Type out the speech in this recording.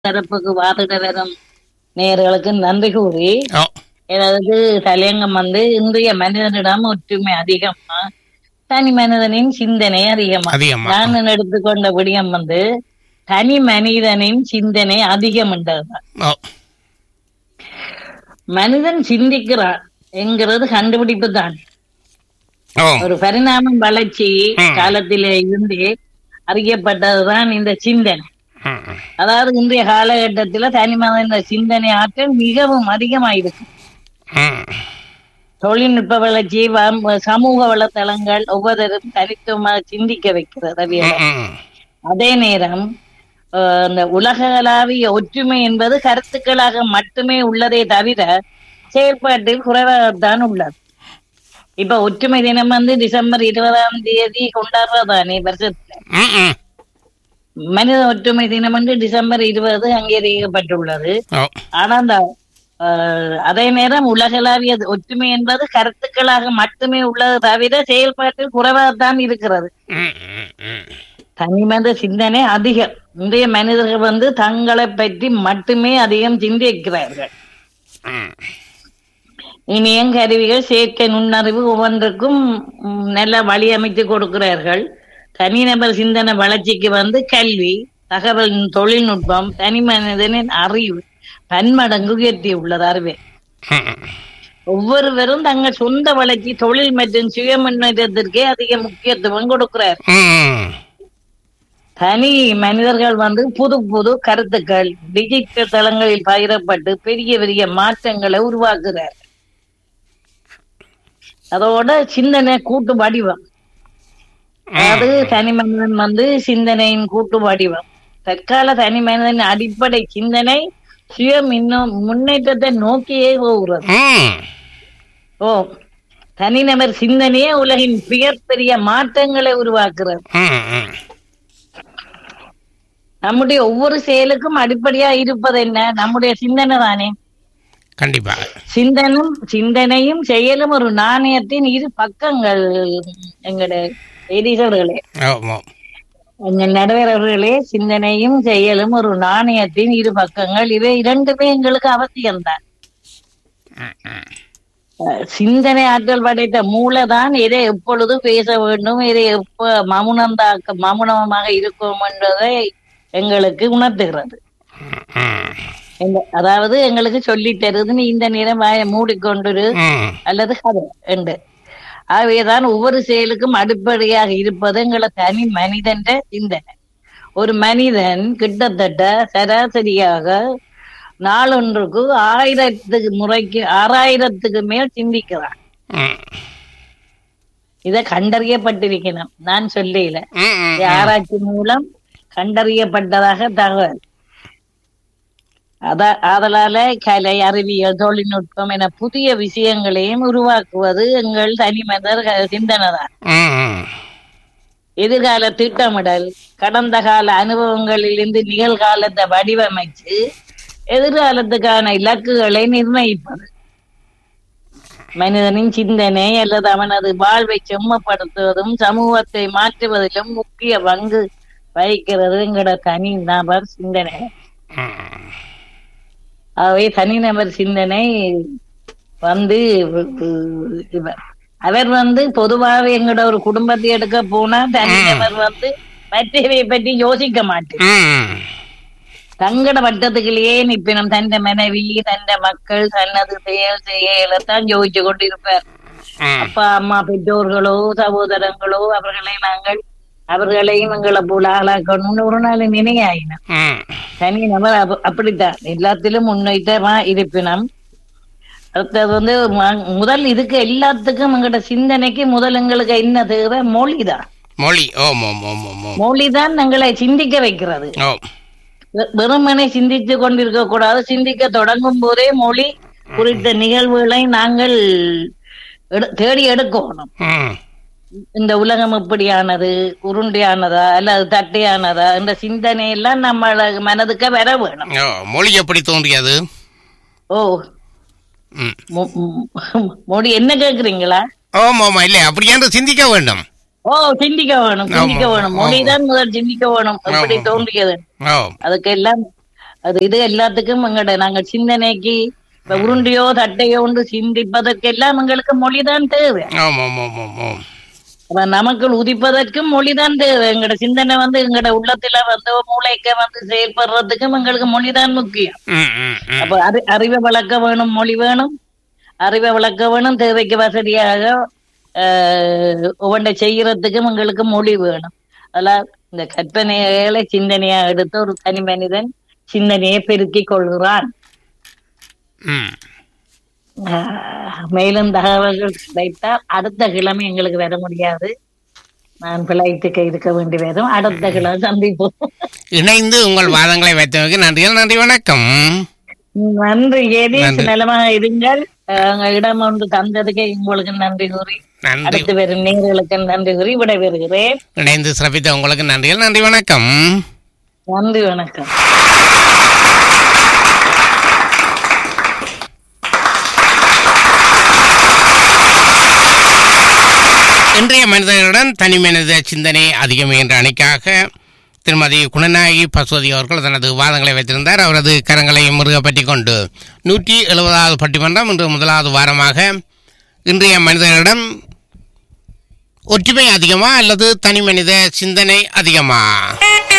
தரப்புக்கு வாதிட வரும் நேயர்களுக்கு நன்றி கூறி ஓ ஏதாவது தலையங்கம் வந்து இன்றைய மனிதனிடம் ஒற்றுமை அதிகமா தனி மனிதனின் சிந்தனை அதிகமா அதிகமா நான் எடுத்துக்கொண்ட விடயம் வந்து தனி மனிதனின் சிந்தனை அதிகம் என்றதுதான் ஓ மனிதன் சிந்திக்கிறான் என்கிறது கண்டுபிடிப்பு தான் ஓ ஒரு பரிணாமம் வளர்ச்சி ம். காலத்திலே இருந்தே அறியப்பட்டதுதான் இந்த சிந்தனை ம், ம். அதாவது இன்றைய காலகட்டத்துல தனி மனித சிந்தனை ஆற்றல் மிகவும் அதிகமாயிருக்கு ம். தொழில்நுட்ப வளர்ச்சி வ- சமூக வலைத்தளங்கள் ஒவ்வொருத்தரும் தனித்துவமாக சிந்திக்க வைக்கிறது அறியலை. ம், ம். அதே நேரம் அஹ், இந்த உலகளாவிய ஒற்றுமை என்பது கருத்துக்களாக மட்டுமே உள்ளதே தவிர செயல்பாட்டில் குறைவாகத்தான் உள்ளது இப்ப ஒற்றுமை தினம் வந்து டிசம்பர் இருபதாம் தேதி கொண்டாடுறதானே வருஷத்துல ம், ம். மனித ஒற்றுமை தினம் வந்து டிசம்பர் இருபது அங்கீகரிக்கப்பட்டுள்ளது ஓ ஆனா அந்த அஹ், அதே நேரம் உலகளாவிய ஒற்றுமை என்பது கருத்துக்களாக மட்டுமே உள்ளது தவிர செயல்பாட்டில் குறைவாகத்தான் இருக்கிறது ம், ம், ம். தனிமனித சிந்தனை அதிகம் இன்றைய மனிதர்கள் வந்து தங்களை பற்றி மட்டுமே அதிகம் சிந்திக்கிறார்கள் ம். இனியம் கருவிகள் செயற்கை நுண்ணறிவு ஒவ்வொன்றுக்கும் ம், நல்ல வழி அமைத்து கொடுக்கிறார்கள் தனிநபர் சிந்தனை வளர்ச்சிக்கு வந்து கல்வி தகவல் தொழில்நுட்பம் தனி மனிதனின் அறிவு பன்மடங்கு உயர்த்தி உள்ளது அறிவே ம். ஒவ்வொருவரும் தங்கள் சொந்த வளர்ச்சி தொழில் மற்றும் சுய முன்னேற்றத்திற்கே அதிக முக்கியத்துவம் கொடுக்கிறார் ம். தனி மனிதர்கள் வந்து புது புது கருத்துக்கள் டிஜிட்டல் தளங்களில் பகிரப்பட்டு பெரிய பெரிய மாற்றங்களை உருவாக்குறார் அதோட சிந்தனை கூட்டு வடிவம் அதாவது தனி மனிதன் வந்து சிந்தனையின் கூட்டு வடிவம் தற்கால தனி மனிதனின் அடிப்படை சிந்தனை சுய இன்னும் முன்னேற்றத்தை நோக்கியே போகிறது ம். ஓ தனிநபர் சிந்தனையே உலகின் மிகப்பெரிய மாற்றங்களை உருவாக்குறது ம், ம். நம்முடைய ஒவ்வொரு செயலுக்கும் அடிப்படையா இருப்பது என்ன நம்முடைய சிந்தனை தானே கண்டிப்பா சிந்தனும் சிந்தனையும் செயலும் ஒரு நாணயத்தின் இரு பக்கங்கள் எங்கட எரிசர்களே ஓ ஓ எங்கள் நடுவர்களே சிந்தனையும் செயலும் ஒரு நாணயத்தின் இரு பக்கங்கள் இவை இரண்டுமே எங்களுக்கு அவசியம்தான் ம், ம். அஹ் சிந்தனை ஆற்றல் படைத்த மூளைதான் எதை எப்பொழுது பேச வேண்டும் எதை எப்ப மௌனந்தாக்க மௌனமாக இருக்கும் என்பதை எங்களுக்கு உணர்த்துகிறது ம், ம். இந்த- அதாவது எங்களுக்கு சொல்லி தருது நீ இந்த நேரம் வாயை மூடிக்கொண்டிரு ம். அல்லது கதை என்று ஆகவேதான் ஒவ்வொரு செயலுக்கும் அடிப்படையாக இருப்பது எங்களை தனி மனிதன் சிந்தனை ஒரு மனிதன் கிட்டத்தட்ட சராசரியாக நாளொன்றுக்கு ஆயிரத்துக்கு முறைக்கு ஆறாயிரத்துக்கு மேல் சிந்திக்கிறான் ம். இதை கண்டறியப்பட்டிருக்கணும் நான் சொல்லல ம், ம். இது ஆராய்ச்சி மூலம் கண்டறியப்பட்டதாக தகவல் அத ஆதலால கலை அறிவியல் தொழில்நுட்பம் என புதிய விஷயங்களையும் உருவாக்குவது எங்கள் தனி மனிதர் சிந்தனை தான் ம், ம். எதிர்கால திட்டமிடல் கடந்த கால அனுபவங்களிலிருந்து நிகழ்காலத்தை வடிவமைச்சு எதிர்காலத்துக்கான இலக்குகளை நிர்ணயிப்பது மனிதனின் சிந்தனை அல்லது அவனது வாழ்வை செம்மப்படுத்துவதும் சமூகத்தை மாற்றுவதிலும் முக்கிய பங்கு வகிக்கிறது எங்கட தனி நபர் சிந்தனை ம். ஆகவே தனிநபர் சிந்தனை வந்து உ- இவர் அவர் வந்து பொதுவாக எங்கட ஒரு குடும்பத்தை எடுக்க போனா தனிநபர் வந்து மற்றவை பற்றி யோசிக்க மாட்டேன் ம். தங்கட வட்டத்துக்குள்ளேயே நிப்பினம் தந்த மனைவி தந்த மக்கள் தனது செயல் செயலத்தான் யோசிச்சு கொண்டிருப்பார் ம். அப்பா அம்மா பெற்றோர்களோ சகோதரங்களோ அவர்களை நாங்கள் அவர்களையும் எங்களை போல ஆளாக்கணும்னு ஒரு நாள் நினையாயினம் ம். தனி நபர் அப்ப- அப்படித்தான் எல்லாத்திலும் முன்னேற்றமா இருப்பினம் அடுத்தது வந்து ம- முதல் இதுக்கு எல்லாத்துக்கும் எங்கட சிந்தனைக்கு முதல் எங்களுக்கு என்ன தேவை மொழிதான் மொழி ஓம் ஓம் ஓம் ஓம் ஓம் மொழிதான் எங்களை சிந்திக்க வைக்கிறது ஓ வெ- வெறுமனே சிந்தித்து கொண்டிருக்க கூடாது சிந்திக்க தொடங்கும் போதே மொழி குறித்த நிகழ்வுகளை நாங்கள் எடு- தேடி எடுக்கணும் ம். இந்த உலகம் எப்படியானது உருண்டையானதா அல்லது தட்டையானதா என்ற சிந்தனை எல்லாம் நம்ம மனதுக்கு வர வேணும் ஓ மொழி எப்படி தோன்றியது ஓ ம். மொ- மொ- மொழி என்ன கேக்குறீங்களா ஓம் ஆமா இல்லை அப்படி என்று சிந்திக்க வேண்டும் ஓ சிந்திக்க வேணும் சிந்திக்க ஆமா, வேணும் ஆமா. மொழிதான் முதல் சிந்திக்க வேணும் எப்படி ஆமா. தோன்றியது ஓ அதுக்கெல்லாம் அது இது எல்லாத்துக்கும் எங்கட நாங்க சிந்தனைக்கு இப்ப உருண்டையோ தட்டையோ ஒன்று சிந்திப்பதற்கு எல்லாம் எங்களுக்கு மொழிதான் தேவை ஓம் ஓம் ஓம் ஓம் ஓம் அப்ப நமக்குள் உதிப்பதற்கும் மொழிதான் தேவை எங்கட சிந்தனை வந்து எங்கட உள்ளத்துல வந்து மூளைக்க வந்து செயல்படுறதுக்கும் எங்களுக்கு மொழிதான் முக்கியம் ம் ம் ம் அப்ப அறி அறிவை வளர்க்க வேணும் மொழி வேணும் அறிவை வளர்க்க வேணும் தேவைக்கு வசதியாக ஆஹ், ஒவ்வொன்றை செய்யறதுக்கும் எங்களுக்கு மொழி வேணும் அதெல்லாம் இந்த கற்பனைகளை சிந்தனையா எடுத்து ஒரு தனி மனிதன் சிந்தனையை பெருக்கிக் கொள்கிறான் ம் ஆஹ், மேலும் தகவல்கள் கிடைத்தால் அடுத்த கிழமை எங்களுக்கு வர முடியாது நான் பிழைத்துக்க இருக்க வேண்டி வரும் அடுத்த கிழமை சந்திப்போம் இணைந்து உங்கள் வாதங்களை வைத்தமைக்கு நன்றிகள் நன்றி வணக்கம் நன்றி ஏதே நன்றி. நலமாக இருங்கள் அஹ் இடம் ஒன்று தந்ததுக்கு உங்களுக்கு நன்றி கூறி நன்றி அடுத்து வரும் நேர்களுக்கு நன்றி கூறி விடைபெறுகிறேன் இணைந்து சிறப்பித்த உங்களுக்கு நன்றிகள் நன்றி வணக்கம் நன்றி வணக்கம் இன்றைய மனிதர்களுடன் தனி மனித சிந்தனை அதிகம் என்ற அணிக்காக திருமதி குணநாயகி பசுவதி அவர்கள் தனது வாதங்களை வைத்திருந்தார் அவரது கரங்களை முருக பற்றி கொண்டு நூற்றி எழுபதாவது பட்டிமன்றம் இன்று முதலாவது வாரமாக இன்றைய மனிதர்களிடம் ஒற்றுமை அதிகமா அல்லது தனி மனித சிந்தனை அதிகமா